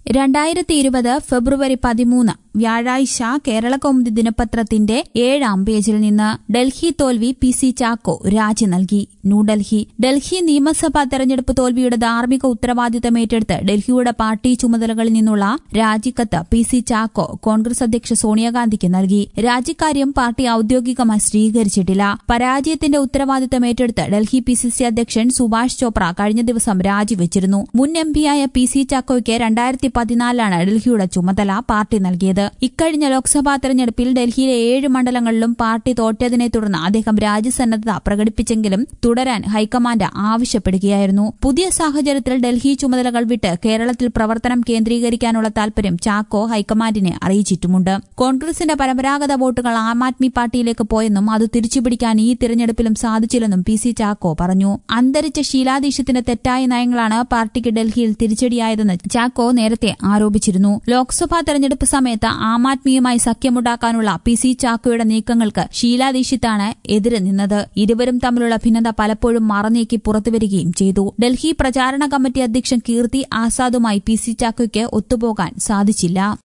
രണ്ടായിരത്തി ഇരുപത് ഫെബ്രുവരി പതിമൂന്ന് വ്യാഴാഴ്ച കേരളകൗമുദി ദിനപത്രത്തിന്റെ ഏഴാം പേജിൽ നിന്ന് ഡൽഹി തോൽവി പി സി ചാക്കോ രാജി നൽകി ന്യൂഡൽഹി ഡൽഹി നിയമസഭാ തെരഞ്ഞെടുപ്പ് തോൽവിയുടെ ധാർമ്മിക ഉത്തരവാദിത്തം ഏറ്റെടുത്ത് ഡൽഹിയുടെ പാർട്ടി ചുമതലകളിൽ നിന്നുള്ള രാജിക്കത്ത് പി സി ചാക്കോ കോൺഗ്രസ് അധ്യക്ഷ സോണിയാഗാന്ധിക്ക് നൽകി രാജിക്കാര്യം പാർട്ടി ഔദ്യോഗികമായി സ്വീകരിച്ചിട്ടില്ല പരാജയത്തിന്റെ ഉത്തരവാദിത്തം ഏറ്റെടുത്ത് ഡൽഹി പി സി സി അധ്യക്ഷൻ സുഭാഷ് ചോപ്ര കഴിഞ്ഞ ദിവസം രാജിവെച്ചിരുന്നു മുൻ എം പിയായ പി സി ചാക്കോയ്ക്ക് രണ്ടായിരത്തി പതിനാലിലാണ് ഡൽഹിയുടെ ചുമതല പാർട്ടി നൽകിയത് ഇക്കഴിഞ്ഞ ലോക്സഭാ തെരഞ്ഞെടുപ്പിൽ ഡൽഹിയിലെ ഏഴ് മണ്ഡലങ്ങളിലും പാർട്ടി തോറ്റതിനെ തുടർന്ന് അദ്ദേഹം രാജ്യസന്നദ്ധത പ്രകടിപ്പിച്ചെങ്കിലും തുടരാൻ ഹൈക്കമാൻഡ് ആവശ്യപ്പെടുകയായിരുന്നു പുതിയ സാഹചര്യത്തിൽ ഡൽഹി ചുമതലകൾ വിട്ട് കേരളത്തിൽ പ്രവർത്തനം കേന്ദ്രീകരിക്കാനുള്ള താൽപര്യം ചാക്കോ ഹൈക്കമാൻഡിനെ അറിയിച്ചിട്ടുമുണ്ട് കോൺഗ്രസിന്റെ പരമ്പരാഗത വോട്ടുകൾ ആം ആദ്മി പാർട്ടിയിലേക്ക് പോയെന്നും അത് തിരിച്ചുപിടിക്കാൻ ഈ തിരഞ്ഞെടുപ്പിലും സാധിച്ചില്ലെന്നും പി സി ചാക്കോ പറഞ്ഞു അന്തരിച്ച ഷീലാദീക്ഷത്തിന്റെ തെറ്റായ നയങ്ങളാണ് പാർട്ടിക്ക് ഡൽഹിയിൽ തിരിച്ചടിയായതെന്ന് ചാക്കോ നേരത്തെ ആരോപിച്ചിരുന്നു ലോക്സഭാ തെരഞ്ഞെടുപ്പ് സമയത്ത് ആം ആദ്മിയുമായി സഖ്യമുണ്ടാക്കാനുള്ള പി സി ചാക്കോയുടെ നീക്കങ്ങൾക്ക് ഷീലാ ദീക്ഷിത്താണ് എതിര് നിന്നത് ഇരുവരും തമ്മിലുള്ള ഭിന്നത പലപ്പോഴും മറനീക്കി പുറത്തുവരികയും ചെയ്തു ഡൽഹി പ്രചാരണ കമ്മിറ്റി അധ്യക്ഷൻ കീർത്തി ആസാദുമായി പി സി ചാക്കോയ്ക്ക് ഒത്തുപോകാൻ സാധിച്ചില്ല